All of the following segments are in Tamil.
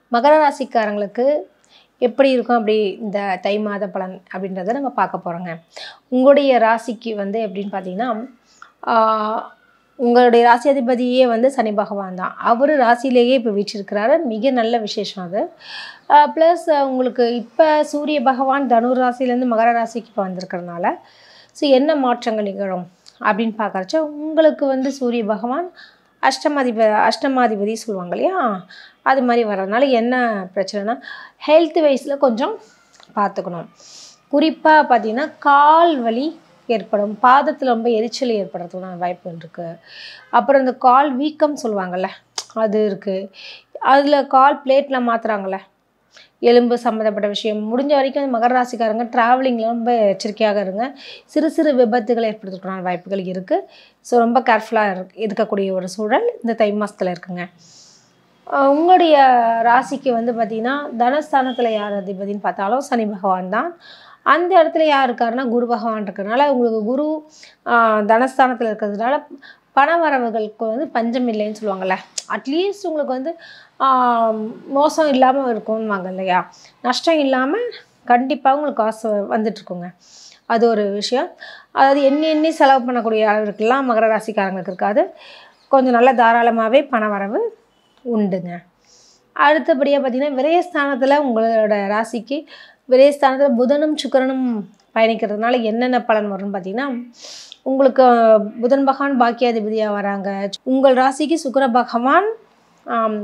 மகர ராசிக்காரங்களுக்கு எப்படி இருக்கும் அப்படி இந்த தை மாத பலன் அப்படின்றத நம்ம பார்க்க போகிறோங்க உங்களுடைய ராசிக்கு வந்து எப்படின்னு பார்த்தீங்கன்னா ஆஹ், உங்களுடைய ராசி அதிபதியே வந்து சனி பகவான் தான் அவர் ராசியிலேயே இப்போ வீற்றிருக்கிறாரு மிக நல்ல விசேஷம் அது ப்ளஸ் உங்களுக்கு இப்போ சூரிய பகவான் தனுர் ராசியிலேருந்து மகர ராசிக்கு இப்போ வந்திருக்கிறதுனால ஸோ என்ன மாற்றங்கள் நிகழும் அப்படின்னு பார்க்கறச்ச உங்களுக்கு வந்து சூரிய பகவான் அஷ்டமாதிப அஷ்டமாதிபதி சொல்லுவாங்க இல்லையா அது மாதிரி வர்றதுனால என்ன பிரச்சனைனா ஹெல்த் வைஸில் கொஞ்சம் பார்த்துக்கணும் குறிப்பாக பார்த்தீங்கன்னா கால் வலி ஏற்படும் பாதத்தில் ரொம்ப எரிச்சல் ஏற்படுறதுக்கான வாய்ப்புகள் இருக்குது அப்புறம் இந்த கால் வீக்கம் சொல்லுவாங்கள்ல அது இருக்குது அதில் கால் பிளேட்டில் மாற்றுறாங்கள்ல எலும்பு சம்மந்தப்பட்ட விஷயம் முடிஞ்ச வரைக்கும் அந்த மகர ராசிக்காரங்க ட்ராவலிங்கில் ரொம்ப எச்சரிக்கையாக இருங்க சிறு சிறு விபத்துகள் ஏற்படுத்துறதுக்கான வாய்ப்புகள் இருக்குது ஸோ ரொம்ப கேர்ஃபுல்லாக இருக் இருக்கக்கூடிய ஒரு சூழல் இந்த தை மாதத்தில் இருக்குங்க அஹ் உங்களுடைய ராசிக்கு வந்து பார்த்திங்கன்னா தனஸ்தானத்தில் யார் அதிபதின்னு பார்த்தாலும் சனி பகவான் தான் அந்த இடத்துல யார் இருக்காருன்னா குரு பகவான் இருக்கிறதுனால உங்களுக்கு குரு ஆஹ் தனஸ்தானத்தில் இருக்கிறதுனால பண வரவுகளுக்கு வந்து பஞ்சம் இல்லைன்னு சொல்லுவாங்கள்ல அட்லீஸ்ட் உங்களுக்கு வந்து ஆஹ் மோசம் இல்லாமல் இருக்கும்வாங்க இல்லையா நஷ்டம் இல்லாமல் கண்டிப்பாக உங்களுக்கு காசு வந்துட்டுருக்குங்க அது ஒரு விஷயம் அதாவது எண்ணி எண்ணி செலவு பண்ணக்கூடிய அளவிற்கெல்லாம் மகர ராசிக்காரங்களுக்கு இருக்காது கொஞ்சம் நல்ல தாராளமாகவே பண வரவு உண்டுங்க அடுத்தபடியாக பார்த்தீங்கன்னா விரயஸ்தானத்தில் உங்களோட ராசிக்கு விரயஸ்தானத்தில் புதனும் சுக்கிரனும் பயணிக்கிறதுனால என்னென்ன பலன் வரும்னு பார்த்தீங்கன்னா உங்களுக்கு புதன் பகவான் பாக்கியாதிபதியாக வராங்க உங்கள் ராசிக்கு சுக்கிர பகவான் ஆம்,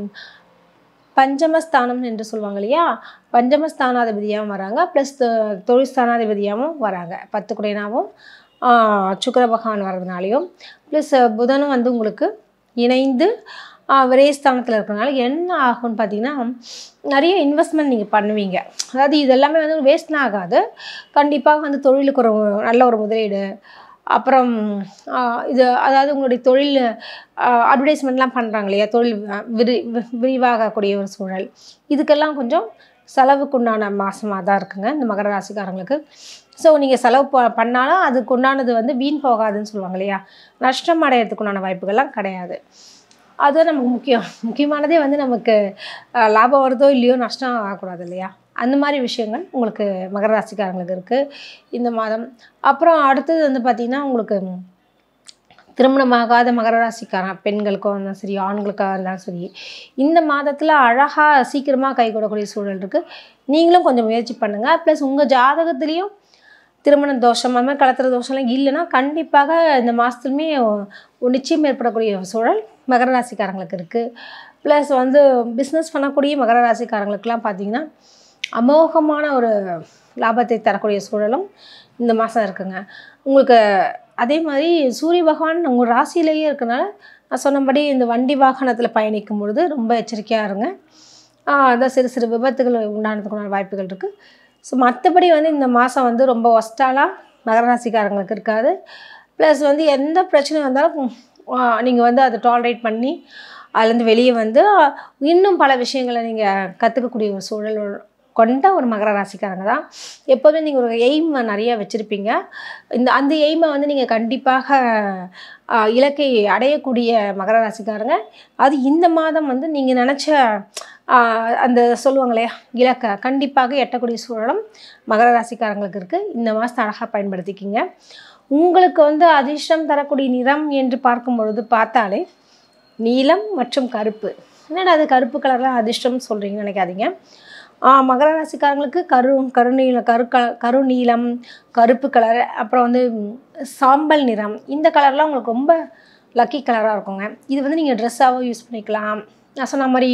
பஞ்சமஸ்தானம் என்று சொல்லுவாங்க இல்லையா பஞ்சமஸ்தானாதிபதியாகவும் வராங்க ப்ளஸ் தொழில் ஸ்தானாதிபதியாகவும் வராங்க பத்து குடையனாகவும் சுக்கிர பகவான் வர்றதுனாலையும் ப்ளஸ் புதனும் வந்து உங்களுக்கு இணைந்து ஆஹ் விரயஸ்தானத்தில் இருக்கிறனால என்ன ஆகும்னு பார்த்தீங்கன்னா நிறைய இன்வெஸ்ட்மெண்ட் நீங்கள் பண்ணுவீங்க அதாவது இது எல்லாமே வந்து வேஸ்ட்லாம் ஆகாது கண்டிப்பாக வந்து தொழிலுக்கு ஒரு நல்ல ஒரு முதலீடு அப்புறம் ஆஹ் இது அதாவது உங்களுடைய தொழில் அட்வர்டைஸ்மெண்ட்லாம் பண்ணுறாங்க இல்லையா தொழில் விரி வி- விரிவாகக்கூடிய ஒரு சூழல் இதுக்கெல்லாம் கொஞ்சம் செலவுக்குண்டான மாதமாக தான் இருக்குங்க இந்த மகர ராசிக்காரங்களுக்கு ஸோ நீங்கள் செலவு ப பண்ணாலும் அதுக்கு உண்டானது வந்து வீண் போகாதுன்னு சொல்லுவாங்க இல்லையா நஷ்டம் அடையிறதுக்குண்டான வாய்ப்புகள்லாம் கிடையாது அதுதான் நமக்கு முக்கியம் முக்கியமானதே வந்து நமக்கு அஹ், லாபம் வருதோ இல்லையோ நஷ்டம் ஆகக்கூடாது இல்லையா அந்த மாதிரி விஷயங்கள் உங்களுக்கு மகர ராசிக்காரங்களுக்கு இருக்குது இந்த மாதம் அப்புறம் அடுத்தது வந்து பார்த்திங்கன்னா உங்களுக்கு திருமணமாகாத மகர ராசிக்காரன் பெண்களுக்கும் இருந்தாலும் சரி ஆண்களுக்காக இருந்தாலும் சரி இந்த மாதத்தில் அழகாக சீக்கிரமாக கை கூடக்கூடிய சூழல் இருக்குது நீங்களும் கொஞ்சம் முயற்சி பண்ணுங்கள் ப்ளஸ் உங்கள் ஜாதகத்துலேயும் திருமண தோஷம் அது மாதிரி கலத்திர தோஷம்லாம் இல்லைன்னா கண்டிப்பாக இந்த மாதத்துலையுமே நிச்சயம் ஏற்படக்கூடிய ஒரு சூழல் மகர ராசிக்காரங்களுக்கு இருக்குது ப்ளஸ் வந்து பிஸ்னஸ் பண்ணக்கூடிய மகர ராசிக்காரங்களுக்கெல்லாம் பார்த்தீங்கன்னா அமோகமான ஒரு லாபத்தை தரக்கூடிய சூழலும் இந்த மாதம் இருக்குங்க உங்களுக்கு அதே மாதிரி சூரிய பகவான் உங்கள் ராசியிலேயே இருக்கனால நான் சொன்னபடி இந்த வண்டி வாகனத்தில் பயணிக்கும் பொழுது ரொம்ப எச்சரிக்கையாக இருங்க ஆஹ் அதான் சிறு சிறு விபத்துகள் உண்டானதுக்குண்டான வாய்ப்புகள் இருக்குது ஸோ மற்றபடி வந்து இந்த மாதம் வந்து ரொம்ப ஒஸ்டாலாம் மகர ராசிக்காரங்களுக்கு இருக்காது ப்ளஸ் வந்து எந்த பிரச்சனை வந்தாலும் நீங்கள் வந்து அதை டாலரேட் பண்ணி அதுலேருந்து வெளியே வந்து ஆஹ் இன்னும் பல விஷயங்களை நீங்கள் கற்றுக்கக்கூடிய ஒரு சூழல் ஒரு- கொண்ட ஒரு மகர ராசிக்காரங்க தான் எப்போதுமே நீங்கள் ஒரு எய்ம் நிறைய வச்சுருப்பீங்க இந்த அந்த எய்மை வந்து நீங்கள் கண்டிப்பாக ஆஹ் இலக்கை அடையக்கூடிய மகர ராசிக்காரங்க அது இந்த மாதம் வந்து நீங்கள் நினச்ச ஆஹ் அந்த சொல்லுவாங்க இல்லையா இலக்கை கண்டிப்பாக எட்டக்கூடிய சூழலும் மகர ராசிக்காரங்களுக்கு இருக்குது இந்த மாதத்தை அழகாக பயன்படுத்திக்கிங்க உங்களுக்கு வந்து அதிர்ஷ்டம் தரக்கூடிய நிறம் என்று பார்க்கும் பொழுது பார்த்தாலே நீலம் மற்றும் கருப்பு என்னடா அது கருப்பு கலர்லாம் அதிர்ஷ்டம் சொல்கிறீங்கன்னு நினைக்காதீங்க ஆஹ் மகர ராசிக்காரங்களுக்கு கரு கருநீல கரு க கருநீலம் கருப்பு கலர் அப்புறம் வந்து ம், சாம்பல் நிறம் இந்த கலர்லாம் உங்களுக்கு ரொம்ப லக்கி கலராக இருக்குங்க இது வந்து நீங்கள் ட்ரெஸ்ஸாகவும் யூஸ் பண்ணிக்கலாம் நான் சொன்ன மாதிரி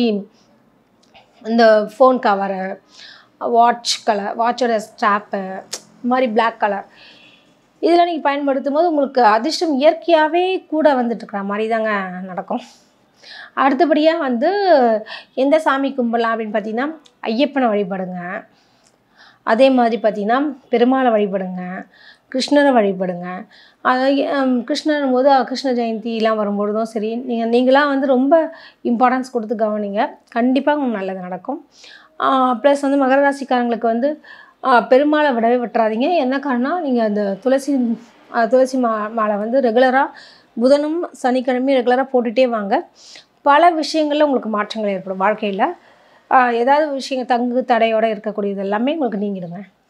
இந்த ஃபோன் கவரு வாட்ச் கலர் வாட்சோட ஸ்ட்ராப்பு இந்த மாதிரி Black கலர் இதெல்லாம் நீங்கள் பயன்படுத்தும் போது உங்களுக்கு அதிர்ஷ்டம் இயற்கையாகவே கூட வந்துட்டுருக்குற மாதிரி தாங்க நடக்கும் அடுத்தபடியாக வந்து எந்த சாமி கும்பிடலாம் அப்படின்னு பார்த்தீங்கன்னா ஐயப்பனை வழிபடுங்க அதே மாதிரி பார்த்தீங்கன்னா பெருமாளை வழிபடுங்க கிருஷ்ணரை வழிபடுங்க அதாவது ஹம், கிருஷ்ணரும் போது கிருஷ்ண ஜெயந்திலாம் வரும்பொழுதும் சரி நீங்கள் நீங்களாம் வந்து ரொம்ப இம்பார்ட்டன்ஸ் கொடுத்து கவனிங்க கண்டிப்பாக உங்களுக்கு நல்லது நடக்கும் ப்ளஸ் வந்து மகர ராசிக்காரங்களுக்கு வந்து ஆஹ், பெருமாளை விடவே விட்டுறாதீங்க என்ன காரணம் நீங்கள் அந்த துளசி ஆஹ், துளசி மா மாலை வந்து ரெகுலராக புதனும் சனிக்கிழமையும் ரெகுலராக போட்டுகிட்டே வாங்க பல விஷயங்களில் உங்களுக்கு மாற்றங்கள் ஏற்படும் வாழ்க்கையில் ஆஹ் ஏதாவது விஷயங்கள் தங்கு தடையோட இருக்கக்கூடியது எல்லாமே உங்களுக்கு நீங்கிடுங்க